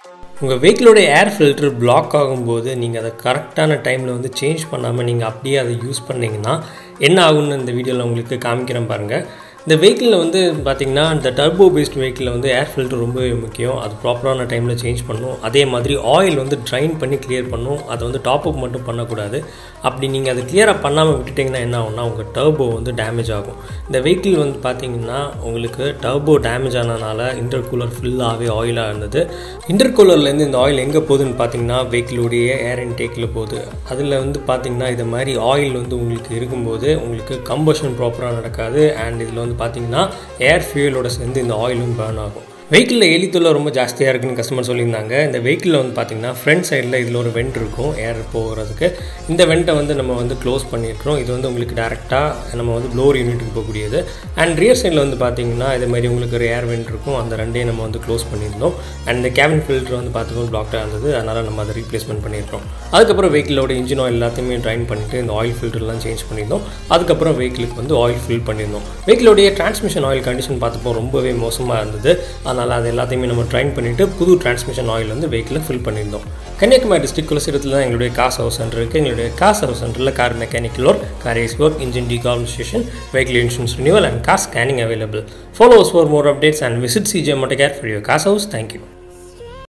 உங்கள் வெஹிக்கிளோட air filter black ஆகும்போது நீங்கள் அதை கரெக்டான டைமில் வந்து சேஞ்ச் பண்ணாமல் நீங்கள் அப்படியே அதை யூஸ் பண்ணிங்கன்னா என்ன ஆகும்னு இந்த வீடியோவில் உங்களுக்கு காமிக்கிறேன் பாருங்கள் இந்த வெஹிக்கிளில் வந்து பார்த்திங்கன்னா இந்த டர்போ பேஸ்ட் வெஹிக்கிளில் வந்து ஏர் ஃபில்டர் ரொம்பவே முக்கியம் அது ப்ராப்பரான டைமில் சேஞ்ச் பண்ணணும் அதே மாதிரி ஆயில் வந்து ட்ரைன் பண்ணி கிளியர் பண்ணணும் அதை வந்து டாப் அப் மட்டும் பண்ணக்கூடாது அப்படி நீங்கள் அதை கிளியராக பண்ணாமல் விட்டுட்டிங்கன்னா என்ன ஆகும்னா உங்கள் டர்போ வந்து டேமேஜ் ஆகும் இந்த வெஹிக்கிள் வந்து பார்த்திங்கன்னா உங்களுக்கு டர்போ டேமேஜ் ஆனதுனால இன்டர் கூலர் ஃபுல்லாகவே ஆயிலாக இருந்தது இன்டர் கூலர்லேருந்து இந்த ஆயில் எங்கே போகுதுன்னு பார்த்தீங்கன்னா வெஹிக்கிளுடைய ஏர் இன்டேக்கில் போகுது அதில் வந்து பார்த்திங்கன்னா இது மாதிரி ஆயில் வந்து உங்களுக்கு இருக்கும்போது உங்களுக்கு கம்பஷன் ப்ராப்பராக நடக்காது அண்ட் இதில் வந்து பார்த்தீங்கன்னா ஏர் ஃபியூலோட சேர்ந்து இந்த ஆயிலும் பேர்ன் ஆகும் வெஹிக்கிளில் எலித்தொல்லை ரொம்ப ஜாஸ்தியாக இருக்குன்னு கஸ்டமர் சொல்லியிருந்தாங்க இந்த வெஹிக்கிளில் வந்து பார்த்திங்கன்னா ஃப்ரண்ட் சைடில் இதில் ஒரு வெண்ட் இருக்கும் ஏர் போகிறதுக்கு இந்த வெண்ட்டை வந்து நம்ம வந்து க்ளோஸ் பண்ணியிருக்கிறோம் இது வந்து உங்களுக்கு டேரெக்டாக நம்ம வந்து ப்ளோர் யூனிட்டுக்கு போகக்கூடியது அண்ட் ரியர் சைடில் வந்து பார்த்திங்கன்னா இதே மாதிரி உங்களுக்கு ஒரு ஏர் வெண்ட் இருக்கும் அந்த ரெண்டையும் நம்ம வந்து க்ளோஸ் பண்ணியிருந்தோம் அண்ட் இந்த கேபின் ஃபில்டர் வந்து பார்த்துக்கோ பிளாக்டாக இருந்தது அதனால் நம்ம அதை ரீப்ளேஸ்மெண்ட் பண்ணியிருக்கோம் அதுக்கப்புறம் வெஹிக்கிளோட இன்ஜின் ஆயில் எல்லாத்தையுமே ட்ரைன் பண்ணிவிட்டு இந்த ஆயில் ஃபில்டர்லாம் சேஞ்ச் பண்ணியிருந்தோம் அதுக்கப்புறம் வெஹிக்கிளுக்கு வந்து ஆயில் ஃபில் பண்ணியிருந்தோம் வெஹிக்கிளோடைய டிரான்ஸ்மிஷன் ஆயில் கண்டிஷன் பார்த்தப்போ ரொம்பவே மோசமாக இருந்தது அதனால் அது எல்லாத்தையுமே நம்ம ட்ரைன் பண்ணிவிட்டு புது டிரான்ஸ்மிஷன் ஆயில் வந்து வெஹிக்கிளில் ஃபில் பண்ணியிருந்தோம் கன்னியாகுமரி டிஸ்ட்ரிக்ட் குலசிரத்தில் தான் எங்களுடைய காஸ் ஹவுஸ் சென்டர் இருக்குது எங்களுடைய காஸ் ஹவுஸ் சென்டரில் car mechanical work car AC work engine decarbonisation vehicle insurance renewal and car scanning available follow us for more updates and visit CJ Moto Care for your Cars House thank you